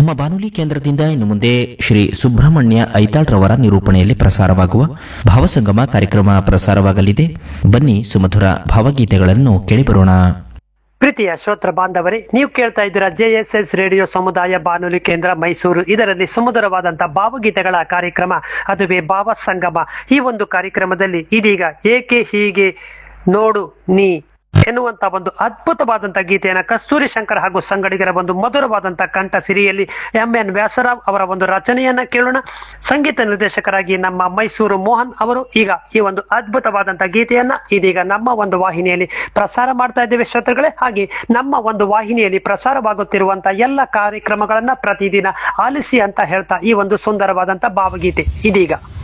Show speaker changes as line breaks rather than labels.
ನಮ್ಮ ಬಾನುಲಿ ಕೇಂದ್ರದಿಂದ ಇನ್ನು ಮುಂದೆ ಶ್ರೀ ಸುಬ್ರಹ್ಮಣ್ಯ ಐತಾಳ್ರವರ ನಿರೂಪಣೆಯಲ್ಲಿ ಪ್ರಸಾರವಾಗುವ ಭಾವಸಂಗಮ ಕಾರ್ಯಕ್ರಮ ಪ್ರಸಾರವಾಗಲಿದೆ ಬನ್ನಿ ಸುಮಧುರ ಭಾವಗೀತೆಗಳನ್ನು ಕೇಳಿಬರೋಣ
ಪ್ರೀತಿಯ ಶ್ರೋತ್ರ ಬಾಂಧವರೇ ನೀವು ಕೇಳ್ತಾ ಇದ್ದೀರಾ ಜೆಎಸ್ಎಸ್ ರೇಡಿಯೋ ಸಮುದಾಯ ಬಾನುಲಿ ಕೇಂದ್ರ ಮೈಸೂರು ಇದರಲ್ಲಿ ಸುಮಧುರವಾದಂತಹ ಭಾವಗೀತೆಗಳ ಕಾರ್ಯಕ್ರಮ ಅದುವೇ ಭಾವ ಸಂಗಮ ಈ ಒಂದು ಕಾರ್ಯಕ್ರಮದಲ್ಲಿ ಇದೀಗ ಏಕೆ ಹೀಗೆ ನೋಡು ನೀ ಎನ್ನುವಂತ ಒಂದು ಅದ್ಭುತವಾದಂತಹ ಗೀತೆಯನ್ನ ಕಸ್ತೂರಿ ಶಂಕರ್ ಹಾಗೂ ಸಂಗಡಿಗರ ಒಂದು ಮಧುರವಾದಂತಹ ಕಂಠ ಸಿರಿಯಲ್ಲಿ ಎಂ ಎನ್ ವ್ಯಾಸರಾವ್ ಅವರ ಒಂದು ರಚನೆಯನ್ನ ಕೇಳೋಣ ಸಂಗೀತ ನಿರ್ದೇಶಕರಾಗಿ ನಮ್ಮ ಮೈಸೂರು ಮೋಹನ್ ಅವರು ಈಗ ಈ ಒಂದು ಅದ್ಭುತವಾದಂತಹ ಗೀತೆಯನ್ನ ಇದೀಗ ನಮ್ಮ ಒಂದು ವಾಹಿನಿಯಲ್ಲಿ ಪ್ರಸಾರ ಮಾಡ್ತಾ ಇದ್ದೇವೆ ಶ್ರೋತೃಗಳೇ ಹಾಗೆ ನಮ್ಮ ಒಂದು ವಾಹಿನಿಯಲ್ಲಿ ಪ್ರಸಾರವಾಗುತ್ತಿರುವಂತಹ ಎಲ್ಲ ಕಾರ್ಯಕ್ರಮಗಳನ್ನ ಪ್ರತಿದಿನ ಆಲಿಸಿ ಅಂತ ಹೇಳ್ತಾ ಈ ಒಂದು ಸುಂದರವಾದಂತಹ ಭಾವಗೀತೆ ಇದೀಗ